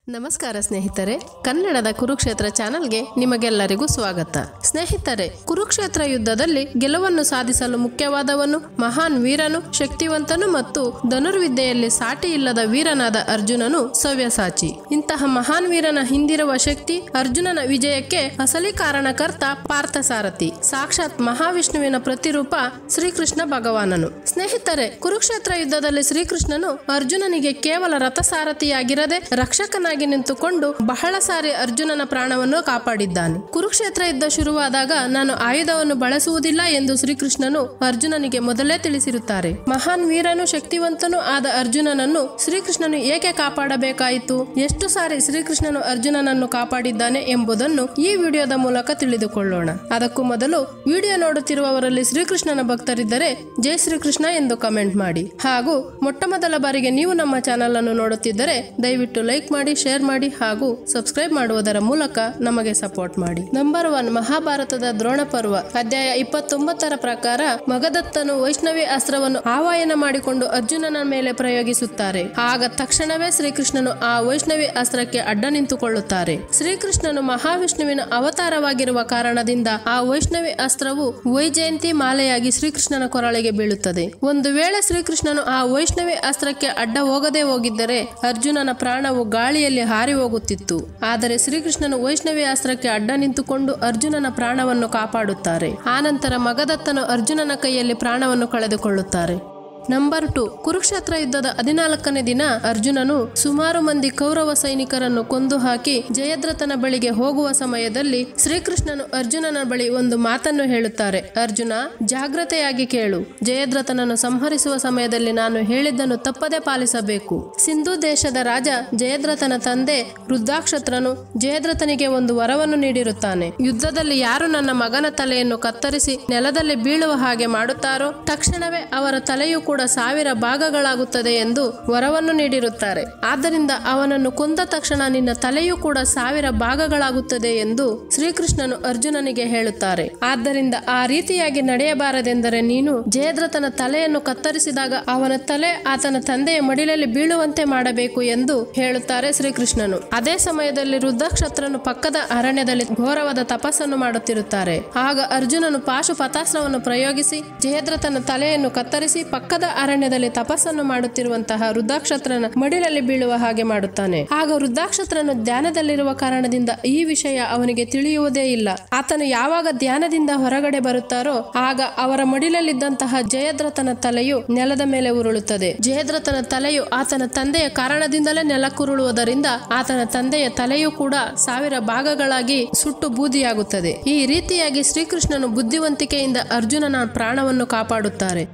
ನಮಸ್ಕಾರ ಸ್ನೇಹಿತರೆ ಕನ್ನಡದ ಕುರುಕ್ಷೇತ್ರ ಚಾನೆಲ್ಗೆ ನಿಮಗೆಲ್ಲರಿಗೂ ಸ್ವಾಗತ ಸ್ನೇಹಿತರೆ ಕುರುಕ್ಷೇತ್ರ ಯುದ್ಧದಲ್ಲಿ ಗೆಲುವನ್ನು ಸಾಧಿಸಲು ಮುಖ್ಯವಾದವನು ಮಹಾನ್ ವೀರನು ಶಕ್ತಿವಂತನು ಮತ್ತು ಧನುರ್ವಿದ್ಯೆಯಲ್ಲಿ ಸಾಟಿ ಇಲ್ಲದ ವೀರನಾದ ಅರ್ಜುನನು ಸವ್ಯಸಾಚಿ ಇಂತಹ ಮಹಾನ್ ವೀರನ ಹಿಂದಿರುವ ಶಕ್ತಿ ಅರ್ಜುನನ ವಿಜಯಕ್ಕೆ ಅಸಲಿ ಕಾರಣಕರ್ತ ಪಾರ್ಥಸಾರಥಿ ಸಾಕ್ಷಾತ್ ಮಹಾವಿಷ್ಣುವಿನ ಪ್ರತಿರೂಪ ಶ್ರೀಕೃಷ್ಣ ಭಗವಾನನು ಸ್ನೇಹಿತರೆ ಕುರುಕ್ಷೇತ್ರ ಯುದ್ಧದಲ್ಲಿ ಶ್ರೀಕೃಷ್ಣನು ಅರ್ಜುನನಿಗೆ ಕೇವಲ ರಥಸಾರಥಿಯಾಗಿರದೆ ರಕ್ಷಕನಾಗಿ ನಿಂತುಕೊಂಡು ಬಹಳ ಸಾರಿ ಅರ್ಜುನನ ಪ್ರಾಣವನ್ನು ಕಾಪಾಡಿದ್ದಾನೆ ಕುರುಕ್ಷೇತ್ರ ಯುದ್ಧ ಶುರುವಾದಾಗ ನಾನು ಆಯುಧವನ್ನು ಬಳಸುವುದಿಲ್ಲ ಎಂದು ಶ್ರೀಕೃಷ್ಣನು ಅರ್ಜುನನಿಗೆ ಮೊದಲೇ ತಿಳಿಸಿರುತ್ತಾರೆ ಮಹಾನ್ ವೀರನು ಶಕ್ತಿವಂತನು ಆದ ಅರ್ಜುನನನ್ನು ಶ್ರೀಕೃಷ್ಣನು ಏಕೆ ಕಾಪಾಡಬೇಕಾಯಿತು ಎಷ್ಟು ಸಾರಿ ಶ್ರೀಕೃಷ್ಣನು ಅರ್ಜುನನನ್ನು ಕಾಪಾಡಿದ್ದಾನೆ ಎಂಬುದನ್ನು ಈ ವಿಡಿಯೋದ ಮೂಲಕ ತಿಳಿದುಕೊಳ್ಳೋಣ ಅದಕ್ಕೂ ಮೊದಲು ವಿಡಿಯೋ ನೋಡುತ್ತಿರುವವರಲ್ಲಿ ಶ್ರೀಕೃಷ್ಣನ ಭಕ್ತರಿದ್ದರೆ ಜೈ ಶ್ರೀಕೃಷ್ಣ ಎಂದು ಕಮೆಂಟ್ ಮಾಡಿ ಹಾಗೂ ಮೊಟ್ಟ ಮೊದಲ ಬಾರಿಗೆ ನೀವು ನಮ್ಮ ಚಾನಲ್ ಅನ್ನು ನೋಡುತ್ತಿದ್ದರೆ ದಯವಿಟ್ಟು ಲೈಕ್ ಮಾಡಿ ಶೇರ್ ಮಾಡಿ ಹಾಗೂ ಸಬ್ಸ್ಕ್ರೈಬ್ ಮಾಡುವುದರ ಮೂಲಕ ನಮಗೆ ಸಪೋರ್ಟ್ ಮಾಡಿ ನಂಬರ್ ಒನ್ ಮಹಾಭಾರತದ ದ್ರೋಣ ಪರ್ವ ಅಧ್ಯಾಯ ಇಪ್ಪತ್ತೊಂಬತ್ತರ ಪ್ರಕಾರ ಮಗದತ್ತನು ವೈಷ್ಣವಿ ಅಸ್ತ್ರವನ್ನು ಆವಾಯನ ಮಾಡಿಕೊಂಡು ಅರ್ಜುನನ ಮೇಲೆ ಪ್ರಯೋಗಿಸುತ್ತಾರೆ ಆಗ ತಕ್ಷಣವೇ ಶ್ರೀಕೃಷ್ಣನು ಆ ವೈಷ್ಣವಿ ಅಸ್ತ್ರಕ್ಕೆ ಅಡ್ಡ ನಿಂತುಕೊಳ್ಳುತ್ತಾರೆ ಶ್ರೀಕೃಷ್ಣನು ಮಹಾವಿಷ್ಣುವಿನ ಅವತಾರವಾಗಿರುವ ಕಾರಣದಿಂದ ಆ ವೈಷ್ಣವಿ ಅಸ್ತ್ರವು ವೈಜಯಂತಿ ಮಾಲೆಯಾಗಿ ಶ್ರೀಕೃಷ್ಣನ ಕೊರಳಿಗೆ ಬೀಳುತ್ತದೆ ಒಂದು ವೇಳೆ ಶ್ರೀಕೃಷ್ಣನು ಆ ವೈಷ್ಣವಿ ಅಸ್ತ್ರಕ್ಕೆ ಅಡ್ಡ ಹೋಗದೆ ಹೋಗಿದ್ದರೆ ಅರ್ಜುನನ ಪ್ರಾಣವು ಗಾಳಿಯಲ್ಲಿ ಹಾರಿ ಹೋಗುತ್ತಿತ್ತು ಆದರೆ ಶ್ರೀಕೃಷ್ಣನು ವೈಷ್ಣವಿ ಅಸ್ತ್ರಕ್ಕೆ ಅಡ್ಡ ನಿಂತುಕೊಂಡು ಅರ್ಜುನನ ಪ್ರಾಣವನ್ನು ಕಾಪಾಡುತ್ತಾರೆ ಆನಂತರ ಮಗದತ್ತನು ಅರ್ಜುನನ ಕೈಯಲ್ಲಿ ಪ್ರಾಣವನ್ನು ಕಳೆದುಕೊಳ್ಳುತ್ತಾರೆ ನಂಬರ್ ಟು ಕುರುಕ್ಷೇತ್ರ ಯುದ್ಧದ ಹದಿನಾಲ್ಕನೇ ದಿನ ಅರ್ಜುನನು ಸುಮಾರು ಮಂದಿ ಕೌರವ ಸೈನಿಕರನ್ನು ಕೊಂದು ಹಾಕಿ ಜಯದ್ರಥನ ಬಳಿಗೆ ಹೋಗುವ ಸಮಯದಲ್ಲಿ ಶ್ರೀಕೃಷ್ಣನು ಅರ್ಜುನನ ಬಳಿ ಒಂದು ಮಾತನ್ನು ಹೇಳುತ್ತಾರೆ ಅರ್ಜುನ ಜಾಗ್ರತೆಯಾಗಿ ಕೇಳು ಜಯದ್ರಥನನ್ನು ಸಂಹರಿಸುವ ಸಮಯದಲ್ಲಿ ನಾನು ಹೇಳಿದ್ದನ್ನು ತಪ್ಪದೆ ಪಾಲಿಸಬೇಕು ಸಿಂಧು ದೇಶದ ರಾಜ ಜಯದ್ರಥನ ತಂದೆ ವೃದ್ಧಾಕ್ಷತ್ರನು ಜಯದ್ರಥನಿಗೆ ಒಂದು ವರವನ್ನು ನೀಡಿರುತ್ತಾನೆ ಯುದ್ಧದಲ್ಲಿ ಯಾರು ನನ್ನ ಮಗನ ತಲೆಯನ್ನು ಕತ್ತರಿಸಿ ನೆಲದಲ್ಲಿ ಬೀಳುವ ಹಾಗೆ ಮಾಡುತ್ತಾರೋ ತಕ್ಷಣವೇ ಅವರ ತಲೆಯು ಕೂಡ ಸಾವಿರ ಭಾಗಗಳಾಗುತ್ತದೆ ಎಂದು ವರವನ್ನು ನೀಡಿರುತ್ತಾರೆ ಆದ್ದರಿಂದ ಅವನನ್ನು ಕೊಂದ ತಕ್ಷಣ ನಿನ್ನ ತಲೆಯೂ ಕೂಡ ಸಾವಿರ ಭಾಗಗಳಾಗುತ್ತದೆ ಎಂದು ಶ್ರೀಕೃಷ್ಣನು ಅರ್ಜುನನಿಗೆ ಹೇಳುತ್ತಾರೆ ಆದ್ದರಿಂದ ಆ ರೀತಿಯಾಗಿ ನಡೆಯಬಾರದೆಂದರೆ ನೀನು ಜಯದ್ರಥನ ತಲೆಯನ್ನು ಕತ್ತರಿಸಿದಾಗ ಅವನ ತಲೆ ಆತನ ತಂದೆಯ ಮಡಿಲಲ್ಲಿ ಬೀಳುವಂತೆ ಮಾಡಬೇಕು ಎಂದು ಹೇಳುತ್ತಾರೆ ಶ್ರೀಕೃಷ್ಣನು ಅದೇ ಸಮಯದಲ್ಲಿ ರುದ್ರಕ್ಷತ್ರನು ಪಕ್ಕದ ಅರಣ್ಯದಲ್ಲಿ ಘೋರವಾದ ತಪಸ್ಸನ್ನು ಮಾಡುತ್ತಿರುತ್ತಾರೆ ಆಗ ಅರ್ಜುನನು ಪಾಶುಪತಾಸ್ತ್ರವನ್ನು ಪ್ರಯೋಗಿಸಿ ಜಯದ್ರಥನ ತಲೆಯನ್ನು ಕತ್ತರಿಸಿ ಪಕ್ಕದ ಅರಣ್ಯದಲ್ಲಿ ತಪಸ್ಸನ್ನು ಮಾಡುತ್ತಿರುವಂತಹ ವೃದ್ಧಾಕ್ಷತ್ರನ ಮಡಿಲಲ್ಲಿ ಬೀಳುವ ಹಾಗೆ ಮಾಡುತ್ತಾನೆ ಆಗ ವೃದ್ಧಾಕ್ಷತ್ರನು ಧ್ಯಾನದಲ್ಲಿರುವ ಕಾರಣದಿಂದ ಈ ವಿಷಯ ಅವನಿಗೆ ತಿಳಿಯುವುದೇ ಇಲ್ಲ ಆತನು ಯಾವಾಗ ಧ್ಯಾನದಿಂದ ಹೊರಗಡೆ ಬರುತ್ತಾರೋ ಆಗ ಅವರ ಮಡಿಲಲ್ಲಿದ್ದಂತಹ ಜಯದ್ರಥನ ತಲೆಯು ನೆಲದ ಮೇಲೆ ಉರುಳುತ್ತದೆ ಜಯದ್ರಥನ ತಲೆಯು ಆತನ ತಂದೆಯ ಕಾರಣದಿಂದಲೇ ನೆಲಕ್ಕುರುಳುವುದರಿಂದ ಆತನ ತಂದೆಯ ತಲೆಯು ಕೂಡ ಸಾವಿರ ಭಾಗಗಳಾಗಿ ಸುಟ್ಟು ಬೂದಿಯಾಗುತ್ತದೆ ಈ ರೀತಿಯಾಗಿ ಶ್ರೀಕೃಷ್ಣನು ಬುದ್ಧಿವಂತಿಕೆಯಿಂದ ಅರ್ಜುನನ ಪ್ರಾಣವನ್ನು ಕಾಪಾಡುತ್ತಾರೆ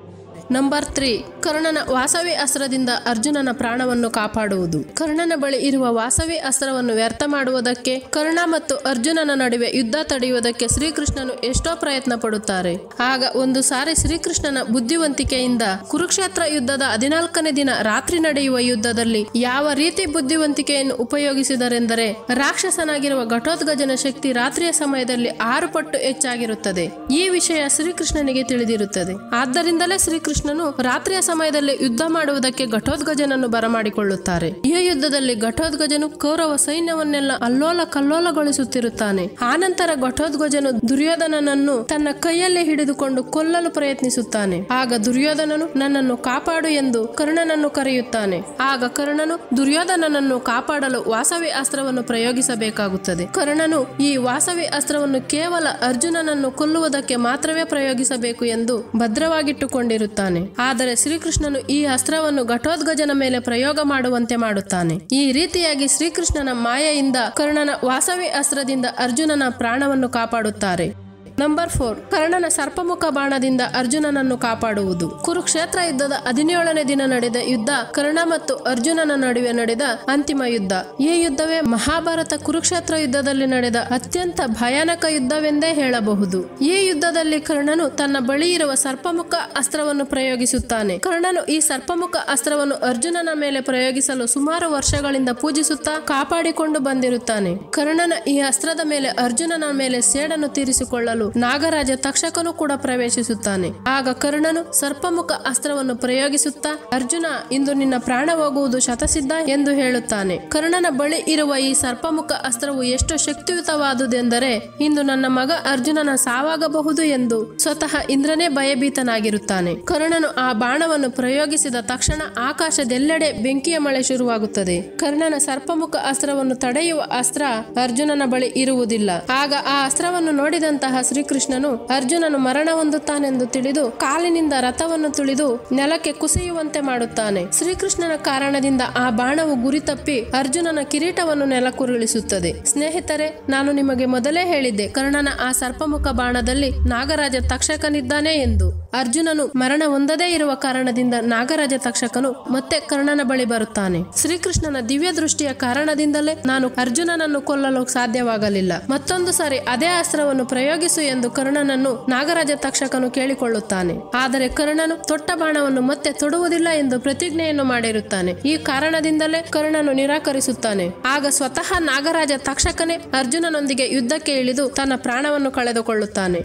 ನಂಬರ್ ತ್ರೀ ಕರ್ಣನ ವಾಸವಿ ಅಸ್ತ್ರದಿಂದ ಅರ್ಜುನನ ಪ್ರಾಣವನ್ನು ಕಾಪಾಡುವುದು ಕರ್ಣನ ಬಳಿ ಇರುವ ವಾಸವಿ ಅಸ್ತ್ರವನ್ನು ವ್ಯರ್ಥ ಮಾಡುವುದಕ್ಕೆ ಕರ್ಣ ಮತ್ತು ಅರ್ಜುನನ ನಡುವೆ ಯುದ್ಧ ತಡೆಯುವುದಕ್ಕೆ ಶ್ರೀಕೃಷ್ಣನು ಎಷ್ಟೋ ಪ್ರಯತ್ನ ಪಡುತ್ತಾರೆ ಆಗ ಒಂದು ಸಾರಿ ಶ್ರೀಕೃಷ್ಣನ ಬುದ್ಧಿವಂತಿಕೆಯಿಂದ ಕುರುಕ್ಷೇತ್ರ ಯುದ್ಧದ ಹದಿನಾಲ್ಕನೇ ದಿನ ರಾತ್ರಿ ನಡೆಯುವ ಯುದ್ಧದಲ್ಲಿ ಯಾವ ರೀತಿ ಬುದ್ಧಿವಂತಿಕೆಯನ್ನು ಉಪಯೋಗಿಸಿದರೆಂದರೆ ರಾಕ್ಷಸನಾಗಿರುವ ಘಟೋದ್ಗಜನ ಶಕ್ತಿ ರಾತ್ರಿಯ ಸಮಯದಲ್ಲಿ ಆರು ಪಟ್ಟು ಹೆಚ್ಚಾಗಿರುತ್ತದೆ ಈ ವಿಷಯ ಶ್ರೀಕೃಷ್ಣನಿಗೆ ತಿಳಿದಿರುತ್ತದೆ ಆದ್ದರಿಂದಲೇ ಶ್ರೀಕೃಷ್ಣನು ರಾತ್ರಿಯ ಸಮಯದಲ್ಲಿ ಯುದ್ಧ ಮಾಡುವುದಕ್ಕೆ ಘಟೋದ್ಗಜನನ್ನು ಬರಮಾಡಿಕೊಳ್ಳುತ್ತಾರೆ ಈ ಯುದ್ಧದಲ್ಲಿ ಘಟೋದ್ಗಜನು ಕೌರವ ಸೈನ್ಯವನ್ನೆಲ್ಲ ಅಲ್ಲೋಲ ಕಲ್ಲೋಲಗೊಳಿಸುತ್ತಿರುತ್ತಾನೆ ಆನಂತರ ಘಟೋದ್ಗಜನು ದುರ್ಯೋಧನನನ್ನು ತನ್ನ ಕೈಯಲ್ಲಿ ಹಿಡಿದುಕೊಂಡು ಕೊಲ್ಲಲು ಪ್ರಯತ್ನಿಸುತ್ತಾನೆ ಆಗ ದುರ್ಯೋಧನನು ನನ್ನನ್ನು ಕಾಪಾಡು ಎಂದು ಕರ್ಣನನ್ನು ಕರೆಯುತ್ತಾನೆ ಆಗ ಕರ್ಣನು ದುರ್ಯೋಧನನನ್ನು ಕಾಪಾಡಲು ವಾಸವಿ ಅಸ್ತ್ರವನ್ನು ಪ್ರಯೋಗಿಸಬೇಕಾಗುತ್ತದೆ ಕರ್ಣನು ಈ ವಾಸವಿ ಅಸ್ತ್ರವನ್ನು ಕೇವಲ ಅರ್ಜುನನನ್ನು ಕೊಲ್ಲುವುದಕ್ಕೆ ಮಾತ್ರವೇ ಪ್ರಯೋಗಿಸಬೇಕು ಎಂದು ಭದ್ರವಾಗಿಟ್ಟುಕೊಂಡಿರುತ್ತಾನೆ ಆದರೆ ಶ್ರೀಕೃಷ್ಣನು ಈ ಅಸ್ತ್ರವನ್ನು ಘಟೋದ್ಗಜನ ಮೇಲೆ ಪ್ರಯೋಗ ಮಾಡುವಂತೆ ಮಾಡುತ್ತಾನೆ ಈ ರೀತಿಯಾಗಿ ಶ್ರೀಕೃಷ್ಣನ ಮಾಯೆಯಿಂದ ಕರ್ಣನ ವಾಸವಿ ಅಸ್ತ್ರದಿಂದ ಅರ್ಜುನನ ಪ್ರಾಣವನ್ನು ಕಾಪಾಡುತ್ತಾರೆ ನಂಬರ್ ಫೋರ್ ಕರ್ಣನ ಸರ್ಪಮುಖ ಬಾಣದಿಂದ ಅರ್ಜುನನನ್ನು ಕಾಪಾಡುವುದು ಕುರುಕ್ಷೇತ್ರ ಯುದ್ಧದ ಹದಿನೇಳನೇ ದಿನ ನಡೆದ ಯುದ್ಧ ಕರ್ಣ ಮತ್ತು ಅರ್ಜುನನ ನಡುವೆ ನಡೆದ ಅಂತಿಮ ಯುದ್ಧ ಈ ಯುದ್ಧವೇ ಮಹಾಭಾರತ ಕುರುಕ್ಷೇತ್ರ ಯುದ್ಧದಲ್ಲಿ ನಡೆದ ಅತ್ಯಂತ ಭಯಾನಕ ಯುದ್ಧವೆಂದೇ ಹೇಳಬಹುದು ಈ ಯುದ್ಧದಲ್ಲಿ ಕರ್ಣನು ತನ್ನ ಬಳಿ ಇರುವ ಸರ್ಪಮುಖ ಅಸ್ತ್ರವನ್ನು ಪ್ರಯೋಗಿಸುತ್ತಾನೆ ಕರ್ಣನು ಈ ಸರ್ಪಮುಖ ಅಸ್ತ್ರವನ್ನು ಅರ್ಜುನನ ಮೇಲೆ ಪ್ರಯೋಗಿಸಲು ಸುಮಾರು ವರ್ಷಗಳಿಂದ ಪೂಜಿಸುತ್ತಾ ಕಾಪಾಡಿಕೊಂಡು ಬಂದಿರುತ್ತಾನೆ ಕರ್ಣನ ಈ ಅಸ್ತ್ರದ ಮೇಲೆ ಅರ್ಜುನನ ಮೇಲೆ ಸೇಡನ್ನು ತೀರಿಸಿಕೊಳ್ಳಲು ನಾಗರಾಜ ತಕ್ಷಕನು ಕೂಡ ಪ್ರವೇಶಿಸುತ್ತಾನೆ ಆಗ ಕರ್ಣನು ಸರ್ಪಮುಖ ಅಸ್ತ್ರವನ್ನು ಪ್ರಯೋಗಿಸುತ್ತಾ ಅರ್ಜುನ ಇಂದು ನಿನ್ನ ಪ್ರಾಣ ಹೋಗುವುದು ಶತಸಿದ್ಧ ಎಂದು ಹೇಳುತ್ತಾನೆ ಕರ್ಣನ ಬಳಿ ಇರುವ ಈ ಸರ್ಪಮುಖ ಅಸ್ತ್ರವು ಎಷ್ಟು ಶಕ್ತಿಯುತವಾದುದೆಂದರೆ ಇಂದು ನನ್ನ ಮಗ ಅರ್ಜುನನ ಸಾವಾಗಬಹುದು ಎಂದು ಸ್ವತಃ ಇಂದ್ರನೇ ಭಯಭೀತನಾಗಿರುತ್ತಾನೆ ಕರ್ಣನು ಆ ಬಾಣವನ್ನು ಪ್ರಯೋಗಿಸಿದ ತಕ್ಷಣ ಆಕಾಶದೆಲ್ಲೆಡೆ ಬೆಂಕಿಯ ಮಳೆ ಶುರುವಾಗುತ್ತದೆ ಕರ್ಣನ ಸರ್ಪಮುಖ ಅಸ್ತ್ರವನ್ನು ತಡೆಯುವ ಅಸ್ತ್ರ ಅರ್ಜುನನ ಬಳಿ ಇರುವುದಿಲ್ಲ ಆಗ ಆ ಅಸ್ತ್ರವನ್ನು ನೋಡಿದಂತಹ ಶ್ರೀಕೃಷ್ಣನು ಅರ್ಜುನನು ಮರಣ ಹೊಂದುತ್ತಾನೆಂದು ತಿಳಿದು ಕಾಲಿನಿಂದ ರಥವನ್ನು ತುಳಿದು ನೆಲಕ್ಕೆ ಕುಸಿಯುವಂತೆ ಮಾಡುತ್ತಾನೆ ಶ್ರೀಕೃಷ್ಣನ ಕಾರಣದಿಂದ ಆ ಬಾಣವು ಗುರಿ ತಪ್ಪಿ ಅರ್ಜುನನ ಕಿರೀಟವನ್ನು ನೆಲಕ್ಕುರುಳಿಸುತ್ತದೆ ಸ್ನೇಹಿತರೆ ನಾನು ನಿಮಗೆ ಮೊದಲೇ ಹೇಳಿದ್ದೆ ಕರ್ಣನ ಆ ಸರ್ಪಮುಖ ಬಾಣದಲ್ಲಿ ನಾಗರಾಜ ತಕ್ಷಕನಿದ್ದಾನೆ ಎಂದು ಅರ್ಜುನನು ಮರಣ ಹೊಂದದೇ ಇರುವ ಕಾರಣದಿಂದ ನಾಗರಾಜ ತಕ್ಷಕನು ಮತ್ತೆ ಕರ್ಣನ ಬಳಿ ಬರುತ್ತಾನೆ ಶ್ರೀಕೃಷ್ಣನ ದಿವ್ಯ ದೃಷ್ಟಿಯ ಕಾರಣದಿಂದಲೇ ನಾನು ಅರ್ಜುನನನ್ನು ಕೊಲ್ಲಲು ಸಾಧ್ಯವಾಗಲಿಲ್ಲ ಮತ್ತೊಂದು ಸಾರಿ ಅದೇ ಅಸ್ತ್ರವನ್ನು ಪ್ರಯೋಗಿಸು ಎಂದು ಕರ್ಣನನ್ನು ನಾಗರಾಜ ತಕ್ಷಕನು ಕೇಳಿಕೊಳ್ಳುತ್ತಾನೆ ಆದರೆ ಕರ್ಣನು ತೊಟ್ಟ ಬಾಣವನ್ನು ಮತ್ತೆ ತೊಡುವುದಿಲ್ಲ ಎಂದು ಪ್ರತಿಜ್ಞೆಯನ್ನು ಮಾಡಿರುತ್ತಾನೆ ಈ ಕಾರಣದಿಂದಲೇ ಕರ್ಣನು ನಿರಾಕರಿಸುತ್ತಾನೆ ಆಗ ಸ್ವತಃ ನಾಗರಾಜ ತಕ್ಷಕನೇ ಅರ್ಜುನನೊಂದಿಗೆ ಯುದ್ಧಕ್ಕೆ ಇಳಿದು ತನ್ನ ಪ್ರಾಣವನ್ನು ಕಳೆದುಕೊಳ್ಳುತ್ತಾನೆ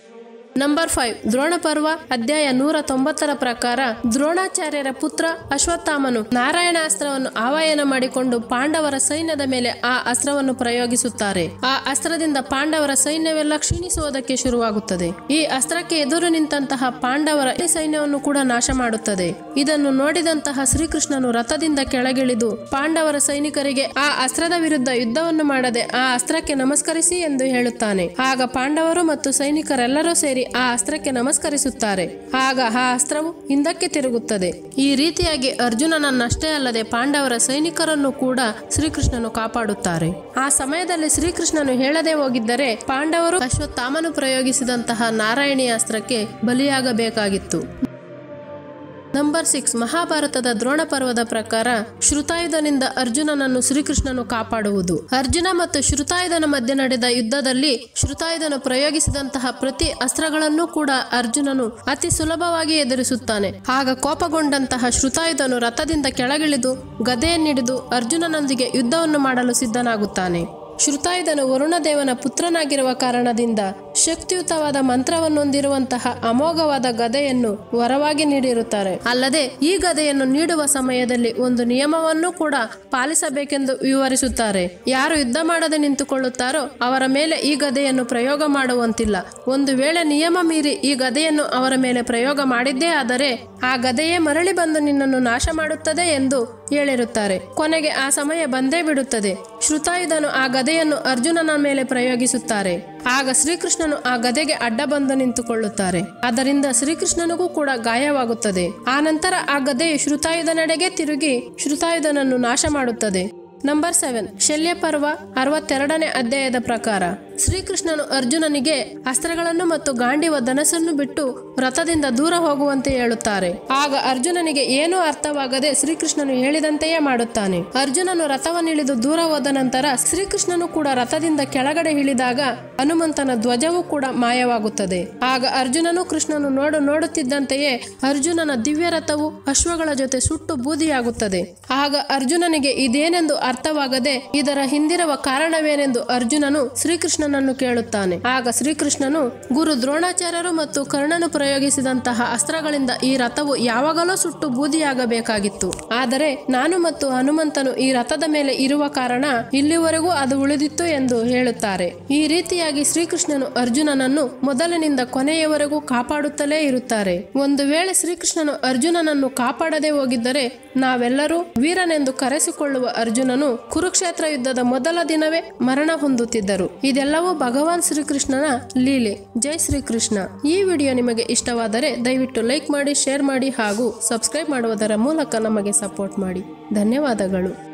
ನಂಬರ್ ಫೈವ್ ದ್ರೋಣ ಪರ್ವ ಅಧ್ಯಾಯ ನೂರ ತೊಂಬತ್ತರ ಪ್ರಕಾರ ದ್ರೋಣಾಚಾರ್ಯರ ಪುತ್ರ ಅಶ್ವತ್ಥಾಮನು ನಾರಾಯಣ ಅಸ್ತ್ರವನ್ನು ಆವಾಯನ ಮಾಡಿಕೊಂಡು ಪಾಂಡವರ ಸೈನ್ಯದ ಮೇಲೆ ಆ ಅಸ್ತ್ರವನ್ನು ಪ್ರಯೋಗಿಸುತ್ತಾರೆ ಆ ಅಸ್ತ್ರದಿಂದ ಪಾಂಡವರ ಸೈನ್ಯವೆಲ್ಲ ಕ್ಷೀಣಿಸುವುದಕ್ಕೆ ಶುರುವಾಗುತ್ತದೆ ಈ ಅಸ್ತ್ರಕ್ಕೆ ಎದುರು ನಿಂತಹ ಪಾಂಡವರ ಈ ಸೈನ್ಯವನ್ನು ಕೂಡ ನಾಶ ಮಾಡುತ್ತದೆ ಇದನ್ನು ನೋಡಿದಂತಹ ಶ್ರೀಕೃಷ್ಣನು ರಥದಿಂದ ಕೆಳಗಿಳಿದು ಪಾಂಡವರ ಸೈನಿಕರಿಗೆ ಆ ಅಸ್ತ್ರದ ವಿರುದ್ಧ ಯುದ್ಧವನ್ನು ಮಾಡದೆ ಆ ಅಸ್ತ್ರಕ್ಕೆ ನಮಸ್ಕರಿಸಿ ಎಂದು ಹೇಳುತ್ತಾನೆ ಆಗ ಪಾಂಡವರು ಮತ್ತು ಸೈನಿಕರೆಲ್ಲರೂ ಸೇರಿ ಆ ಅಸ್ತ್ರಕ್ಕೆ ನಮಸ್ಕರಿಸುತ್ತಾರೆ ಆಗ ಆ ಅಸ್ತ್ರವು ಹಿಂದಕ್ಕೆ ತಿರುಗುತ್ತದೆ ಈ ರೀತಿಯಾಗಿ ಅರ್ಜುನನನ್ನಷ್ಟೇ ಅಲ್ಲದೆ ಪಾಂಡವರ ಸೈನಿಕರನ್ನು ಕೂಡ ಶ್ರೀಕೃಷ್ಣನು ಕಾಪಾಡುತ್ತಾರೆ ಆ ಸಮಯದಲ್ಲಿ ಶ್ರೀಕೃಷ್ಣನು ಹೇಳದೆ ಹೋಗಿದ್ದರೆ ಪಾಂಡವರು ಅಶ್ವತ್ಥಾಮನು ಪ್ರಯೋಗಿಸಿದಂತಹ ನಾರಾಯಣಿ ಅಸ್ತ್ರಕ್ಕೆ ಬಲಿಯಾಗಬೇಕಾಗಿತ್ತು ನಂಬರ್ ಸಿಕ್ಸ್ ಮಹಾಭಾರತದ ದ್ರೋಣ ಪರ್ವದ ಪ್ರಕಾರ ಶ್ರುತಾಯುಧನಿಂದ ಅರ್ಜುನನನ್ನು ಶ್ರೀಕೃಷ್ಣನು ಕಾಪಾಡುವುದು ಅರ್ಜುನ ಮತ್ತು ಶ್ರುತಾಯುಧನ ಮಧ್ಯೆ ನಡೆದ ಯುದ್ಧದಲ್ಲಿ ಶ್ರುತಾಯುಧನು ಪ್ರಯೋಗಿಸಿದಂತಹ ಪ್ರತಿ ಅಸ್ತ್ರಗಳನ್ನು ಕೂಡ ಅರ್ಜುನನು ಅತಿ ಸುಲಭವಾಗಿ ಎದುರಿಸುತ್ತಾನೆ ಆಗ ಕೋಪಗೊಂಡಂತಹ ಶ್ರುತಾಯುಧನು ರಥದಿಂದ ಕೆಳಗಿಳಿದು ಗದೆಯನ್ನಿಡಿದು ಅರ್ಜುನನೊಂದಿಗೆ ಯುದ್ಧವನ್ನು ಮಾಡಲು ಸಿದ್ಧನಾಗುತ್ತಾನೆ ಶ್ರುತಾಯುಧನು ವರುಣದೇವನ ಪುತ್ರನಾಗಿರುವ ಕಾರಣದಿಂದ ಶಕ್ತಿಯುತವಾದ ಮಂತ್ರವನ್ನೊಂದಿರುವಂತಹ ಅಮೋಘವಾದ ಗದೆಯನ್ನು ವರವಾಗಿ ನೀಡಿರುತ್ತಾರೆ ಅಲ್ಲದೆ ಈ ಗದೆಯನ್ನು ನೀಡುವ ಸಮಯದಲ್ಲಿ ಒಂದು ನಿಯಮವನ್ನು ಕೂಡ ಪಾಲಿಸಬೇಕೆಂದು ವಿವರಿಸುತ್ತಾರೆ ಯಾರು ಯುದ್ಧ ಮಾಡದೆ ನಿಂತುಕೊಳ್ಳುತ್ತಾರೋ ಅವರ ಮೇಲೆ ಈ ಗದೆಯನ್ನು ಪ್ರಯೋಗ ಮಾಡುವಂತಿಲ್ಲ ಒಂದು ವೇಳೆ ನಿಯಮ ಮೀರಿ ಈ ಗದೆಯನ್ನು ಅವರ ಮೇಲೆ ಪ್ರಯೋಗ ಮಾಡಿದ್ದೇ ಆದರೆ ಆ ಗದೆಯೇ ಮರಳಿ ಬಂದು ನಿನ್ನನ್ನು ನಾಶ ಮಾಡುತ್ತದೆ ಎಂದು ಹೇಳಿರುತ್ತಾರೆ ಕೊನೆಗೆ ಆ ಸಮಯ ಬಂದೇ ಬಿಡುತ್ತದೆ ಶ್ರುತಾಯುಧನು ಆ ಗದೆಯನ್ನು ಅರ್ಜುನನ ಮೇಲೆ ಪ್ರಯೋಗಿಸುತ್ತಾರೆ ಆಗ ಶ್ರೀಕೃಷ್ಣನು ಆ ಗದೆಗೆ ಅಡ್ಡ ಬಂದು ನಿಂತುಕೊಳ್ಳುತ್ತಾರೆ ಅದರಿಂದ ಶ್ರೀಕೃಷ್ಣನಿಗೂ ಕೂಡ ಗಾಯವಾಗುತ್ತದೆ ಆ ನಂತರ ಆ ಗದೆಯು ಶ್ರುತಾಯುಧನೆಡೆಗೆ ತಿರುಗಿ ಶ್ರುತಾಯುಧನನ್ನು ನಾಶ ಮಾಡುತ್ತದೆ ನಂಬರ್ ಸೆವೆನ್ ಶಲ್ಯ ಪರ್ವ ಅರವತ್ತೆರಡನೇ ಅಧ್ಯಾಯದ ಪ್ರಕಾರ ಶ್ರೀಕೃಷ್ಣನು ಅರ್ಜುನನಿಗೆ ಅಸ್ತ್ರಗಳನ್ನು ಮತ್ತು ಗಾಂಡಿವ ಧನಸನ್ನು ಬಿಟ್ಟು ರಥದಿಂದ ದೂರ ಹೋಗುವಂತೆ ಹೇಳುತ್ತಾರೆ ಆಗ ಅರ್ಜುನನಿಗೆ ಏನೂ ಅರ್ಥವಾಗದೆ ಶ್ರೀಕೃಷ್ಣನು ಹೇಳಿದಂತೆಯೇ ಮಾಡುತ್ತಾನೆ ಅರ್ಜುನನು ರಥವನ್ನಿಳಿದು ದೂರ ಹೋದ ನಂತರ ಶ್ರೀಕೃಷ್ಣನು ಕೂಡ ರಥದಿಂದ ಕೆಳಗಡೆ ಇಳಿದಾಗ ಹನುಮಂತನ ಧ್ವಜವೂ ಕೂಡ ಮಾಯವಾಗುತ್ತದೆ ಆಗ ಅರ್ಜುನನು ಕೃಷ್ಣನು ನೋಡು ನೋಡುತ್ತಿದ್ದಂತೆಯೇ ಅರ್ಜುನನ ದಿವ್ಯ ರಥವು ಅಶ್ವಗಳ ಜೊತೆ ಸುಟ್ಟು ಬೂದಿಯಾಗುತ್ತದೆ ಆಗ ಅರ್ಜುನನಿಗೆ ಇದೇನೆಂದು ಅರ್ಥವಾಗದೆ ಇದರ ಹಿಂದಿರುವ ಕಾರಣವೇನೆಂದು ಅರ್ಜುನನು ಶ್ರೀಕೃಷ್ಣನನ್ನು ಕೇಳುತ್ತಾನೆ ಆಗ ಶ್ರೀಕೃಷ್ಣನು ಗುರು ದ್ರೋಣಾಚಾರ್ಯರು ಮತ್ತು ಕರ್ಣನು ಪ್ರಯೋಗಿಸಿದಂತಹ ಅಸ್ತ್ರಗಳಿಂದ ಈ ರಥವು ಯಾವಾಗಲೂ ಸುಟ್ಟು ಬೂದಿಯಾಗಬೇಕಾಗಿತ್ತು ಆದರೆ ನಾನು ಮತ್ತು ಹನುಮಂತನು ಈ ರಥದ ಮೇಲೆ ಇರುವ ಕಾರಣ ಇಲ್ಲಿವರೆಗೂ ಅದು ಉಳಿದಿತ್ತು ಎಂದು ಹೇಳುತ್ತಾರೆ ಈ ರೀತಿಯಾಗಿ ಶ್ರೀಕೃಷ್ಣನು ಅರ್ಜುನನನ್ನು ಮೊದಲಿನಿಂದ ಕೊನೆಯವರೆಗೂ ಕಾಪಾಡುತ್ತಲೇ ಇರುತ್ತಾರೆ ಒಂದು ವೇಳೆ ಶ್ರೀಕೃಷ್ಣನು ಅರ್ಜುನನನ್ನು ಕಾಪಾಡದೆ ಹೋಗಿದ್ದರೆ ನಾವೆಲ್ಲರೂ ವೀರನೆಂದು ಕರೆಸಿಕೊಳ್ಳುವ ಅರ್ಜುನನು ಕುರುಕ್ಷೇತ್ರ ಯುದ್ಧದ ಮೊದಲ ದಿನವೇ ಮರಣ ಹೊಂದುತ್ತಿದ್ದರು ಇದೆಲ್ಲವೂ ಭಗವಾನ್ ಶ್ರೀಕೃಷ್ಣನ ಲೀಲೆ ಜೈ ಶ್ರೀಕೃಷ್ಣ ಈ ವಿಡಿಯೋ ನಿಮಗೆ ಇಷ್ಟವಾದರೆ ದಯವಿಟ್ಟು ಲೈಕ್ ಮಾಡಿ ಶೇರ್ ಮಾಡಿ ಹಾಗೂ ಸಬ್ಸ್ಕ್ರೈಬ್ ಮಾಡುವುದರ ಮೂಲಕ ನಮಗೆ ಸಪೋರ್ಟ್ ಮಾಡಿ ಧನ್ಯವಾದಗಳು